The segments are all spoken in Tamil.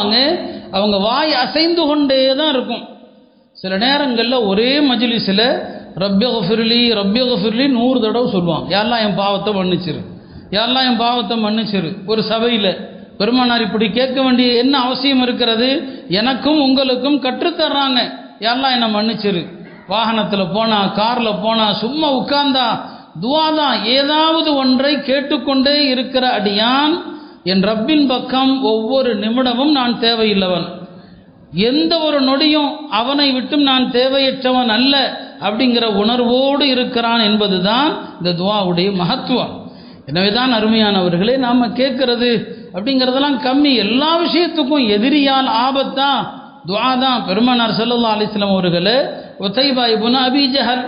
சொல்லுவாங்க அவங்க வாய் அசைந்து கொண்டே தான் இருக்கும் சில நேரங்களில் ஒரே மஜ்லிஸில் ரப்ய கஃபிர்லி ரப்ய கஃபிர்லி நூறு தடவை சொல்லுவாங்க யாரெல்லாம் என் பாவத்தை மன்னிச்சிரு யாரெல்லாம் என் பாவத்தை மன்னிச்சிரு ஒரு சபையில் பெருமானார் இப்படி கேட்க வேண்டிய என்ன அவசியம் இருக்கிறது எனக்கும் உங்களுக்கும் கற்றுத்தர்றாங்க யாரெல்லாம் என்னை மன்னிச்சிரு வாகனத்தில் போனா காரில் போனா சும்மா உட்கார்ந்தா துவா தான் ஏதாவது ஒன்றை கேட்டுக்கொண்டே இருக்கிற அடியான் என் ரப்பின் பக்கம் ஒவ்வொரு நிமிடமும் நான் தேவையில்லவன் எந்த ஒரு நொடியும் அவனை விட்டும் நான் தேவையற்றவன் அல்ல அப்படிங்கிற உணர்வோடு இருக்கிறான் என்பதுதான் இந்த துவாவுடைய மகத்துவம் எனவே தான் அருமையானவர்களே நாம் கேட்கறது அப்படிங்கிறதெல்லாம் கம்மி எல்லா விஷயத்துக்கும் எதிரியால் ஆபத்தா துவா தான் பெருமானார் ஸல்லல்லாஹு அலைஹி வஸல்லம் அவர்களே உத்தைபா இப்னு அபி ஜஹல்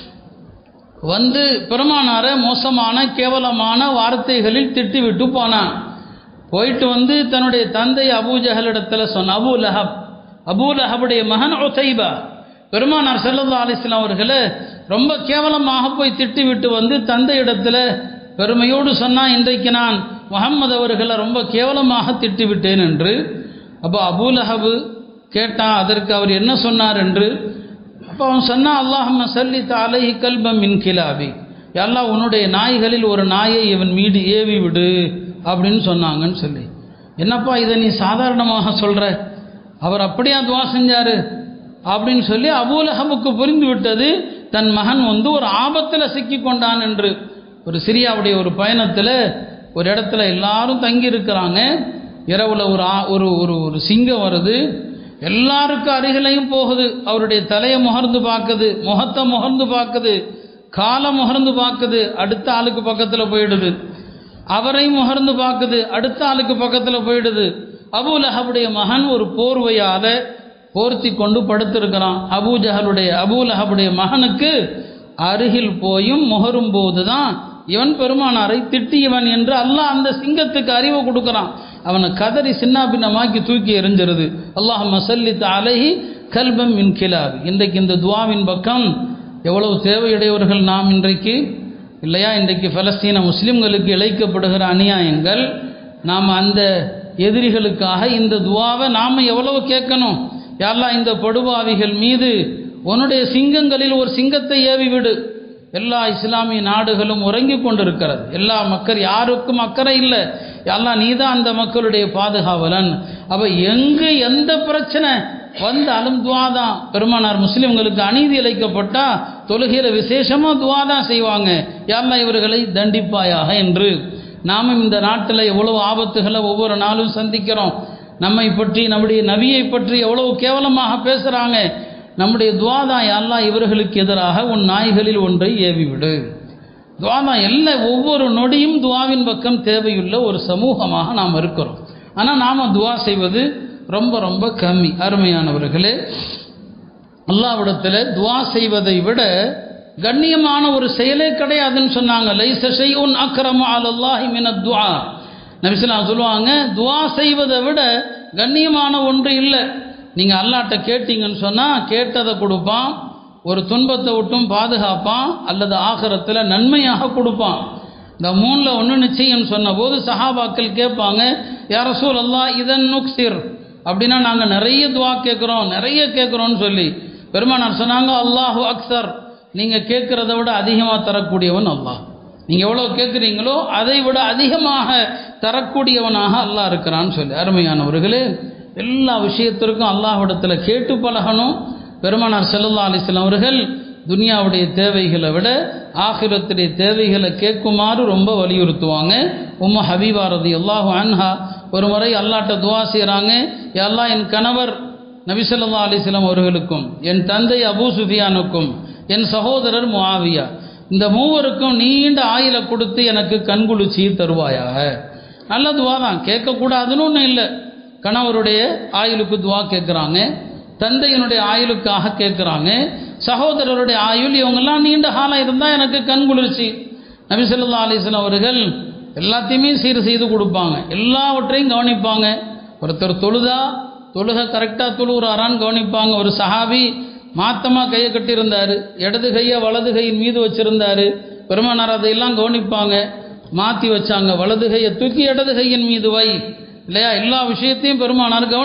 வந்து பெருமானாரை மோசமான கேவலமான வார்த்தைகளில் திட்டிவிட்டு போனான் போயிட்டு வந்து தன்னுடைய தந்தை அபூஜஹலிடத்தில் சொன்ன அபூ லஹப் அபூ லஹபுடைய மகன் உத்தைபா பெருமானார் ஸல்லல்லாஹு அலைஹி வஸல்லம் அவர்களை ரொம்ப கேவலமாக போய் திட்டிவிட்டு வந்து தந்தை இடத்துல பெருமையோடு சொன்னான் இன்றைக்கு நான் முகம்மது அவர்களை ரொம்ப கேவலமாக திட்டிவிட்டேன் என்று அப்போ அபூ லஹபு கேட்டான் அதற்கு அவர் என்ன சொன்னார் என்று அப்போ அவன் சொன்னான் அல்லாஹம்ம சல்லி தாலைஹி கல்பம் மின் கிலாபி எல்லாம் உன்னுடைய நாய்களில் ஒரு நாயை இவன் மீது ஏவி விடு அப்படின்னு சொன்னாங்கன்னு சொல்லி என்னப்பா இதை நீ சாதாரணமாக சொல்கிற அவர் அப்படியா துவா செஞ்சாரு அப்படின்னு சொல்லி அபூலஹபுக்கு புரிந்து விட்டது தன் மகன் வந்து ஒரு ஆபத்தில் சிக்கி கொண்டான் என்று ஒரு சிரியாவுடைய ஒரு பயணத்தில் ஒரு இடத்துல எல்லாரும் தங்கி இருக்கிறாங்க இரவில் ஒரு ஆ- ஒரு ஒரு ஒரு சிங்கம் வருது எல்லாருக்கும் அருகிலையும் போகுது அவருடைய தலையை முகர்ந்து பார்க்குது முகத்தை முகர்ந்து பார்க்குது காலை முகர்ந்து பார்க்குது அடுத்த ஆளுக்கு பக்கத்தில் போயிடுது அவரையும் முகர்ந்து பார்க்குது அடுத்த ஆளுக்கு பக்கத்தில் போயிடுது அபூலஹபுடைய மகன் ஒரு போர்வையால் போர்த்தி கொண்டு படுத்திருக்கிறான் அபூஜஹலுடைய அபூலஹபுடைய மகனுக்கு அருகில் போயும் முகரும் போது தான் இவன் பெருமானாரை திட்டியவன் என்று அல்லாஹ் அந்த சிங்கத்துக்கு அறிவை கொடுக்குறான் அவனை கதறி சின்ன பின்னமாக்கி தூக்கி எறிஞ்சிருது அல்லாஹ் மசல்லித் அலைஹி கல்பம் மின் கிலாபி இன்றைக்கு இந்த துவாவின் பக்கம் எவ்வளவு தேவையுடையவர்கள் நாம் இன்றைக்கு இல்லையா இன்றைக்கு பலஸ்தீன முஸ்லிம்களுக்கு இழைக்கப்படுகிற அநியாயங்கள் நாம் அந்த எதிரிகளுக்காக இந்த துவாவை நாம் எவ்வளவு கேட்கணும் யாரெல்லாம் இந்த படுபாவிகள் மீது உன்னுடைய சிங்கங்களில் ஒரு சிங்கத்தை ஏவி விடு எல்லா இஸ்லாமிய நாடுகளும் உறங்கிக் கொண்டிருக்கிறது எல்லா மக்கள் யாருக்கும் அக்கறை இல்லை எல்லாம் நீதான் அந்த மக்களுடைய பாதுகாவலன் அப்ப எங்கு எந்த பிரச்சனை வந்தாலும் துவா தான் பெருமானார் முஸ்லிம்களுக்கு அநீதி இழைக்கப்பட்டா தொழுகையில விசேஷமா துவா தான் செய்வாங்க யாரெல்லாம் இவர்களை தண்டிப்பாயாக என்று நாமும் இந்த நாட்டில் எவ்வளவு ஆபத்துகளை ஒவ்வொரு நாளும் சந்திக்கிறோம் நம்மை பற்றி நம்முடைய நபியை பற்றி எவ்வளவு கேவலமாக பேசுகிறாங்க நம்முடைய துவாதான் எல்லாம் இவர்களுக்கு எதிராக உன் நாய்களில் ஒன்றை ஏவிவிடு துவாதான் எல்லா ஒவ்வொரு நொடியும் துவாவின் பக்கம் தேவையுள்ள ஒரு சமூகமாக நாம் இருக்கிறோம் ஆனால் நாம் துவா செய்வது ரொம்ப ரொம்ப கம்மி அருமையானவர்களே அல்லாவிடத்தில் துவா செய்வதை விட கண்ணியமான ஒரு செயலே கிடையாதுன்னு சொன்னாங்க லைச ஷைஉன் அக்ரம அலல்லாஹி மின துஆ நபிஸ்லாம் சொல்லுவாங்க துவா செய்வதை விட கண்ணியமான ஒன்று இல்லை நீங்கள் அல்லாட்ட கேட்டீங்கன்னு சொன்னால் கேட்டதை கொடுப்பான் ஒரு துன்பத்தை விட்டும் பாதுகாப்பான் அல்லது ஆகரத்தில் நன்மையாக கொடுப்பான் இந்த மூணில் ஒன்று நிச்சயம் சொன்னபோது சஹாபாக்கள் கேட்பாங்க யார சூழ் அல்லாஹ் இதன் நுக்சிர் அப்படின்னா நாங்கள் நிறைய துவா கேட்குறோம் நிறைய கேட்குறோன்னு சொல்லி பெருமானார் சொன்னாங்க அல்லாஹு அக்சர் நீங்கள் கேட்குறத விட அதிகமாக தரக்கூடியவன் அல்லாஹ் நீங்கள் எவ்வளோ கேட்குறீங்களோ அதை விட அதிகமாக தரக்கூடியவனாக அல்லாஹ் இருக்கிறான்னு சொல்லி அருமையானவர்களே எல்லா விஷயத்திற்கும் அல்லாஹ்விடத்தில் கேட்டு பழகணும் பெருமானார் ஸல்லல்லாஹு அலைஹி வஸல்லம் அவர்கள் துனியாவுடைய தேவைகளை விட ஆகிரத்துடைய தேவைகளை கேட்குமாறு ரொம்ப வலியுறுத்துவாங்க உம்ம ஹபீபா ரதி அல்லாஹு அன்ஹா ஒரு முறை அல்லாட்ட துவா செய்கிறாங்க எல்லாம் என் கணவர் நபிசல்லா அலிஸ்லாம் அவர்களுக்கும் என் தந்தை அபூ சுஃபியானுக்கும் என் சகோதரர் முஆவியா இந்த மூவருக்கும் நீண்ட ஆயிலை கொடுத்து எனக்கு கண்குளிர்ச்சி தருவாயாக நல்ல துவா தான் கேட்கக்கூடாதுன்னு ஒன்றும் இல்லை கணவருடைய ஆயுளுக்கு துவா கேட்குறாங்க தந்தையினுடைய ஆயுளுக்காக கேட்குறாங்க சகோதரருடைய ஆயுள் இவங்கெல்லாம் நீண்ட காலம் இருந்தால் எனக்கு கண் குளிர்ச்சி நபிசல்லா அலிஸ்லாம் அவர்கள் எல்லாத்தையுமே சீர் செய்து கொடுப்பாங்க எல்லாவற்றையும் கவனிப்பாங்க ஒருத்தர் தொழுதா தொழுகை கரெக்டாக தொழுகிறாரான்னு கவனிப்பாங்க ஒரு சஹாபி மாத்தமாக கையை கட்டியிருந்தார் இடது கையை வலது கையின் மீது வச்சிருந்தாரு பெருமானார் அதையெல்லாம் கவனிப்பாங்க மாற்றி வச்சாங்க வலது கையை தூக்கி இடது கையின் மீது வை இல்லையா எல்லா விஷயத்தையும் பெருமானார் கவனி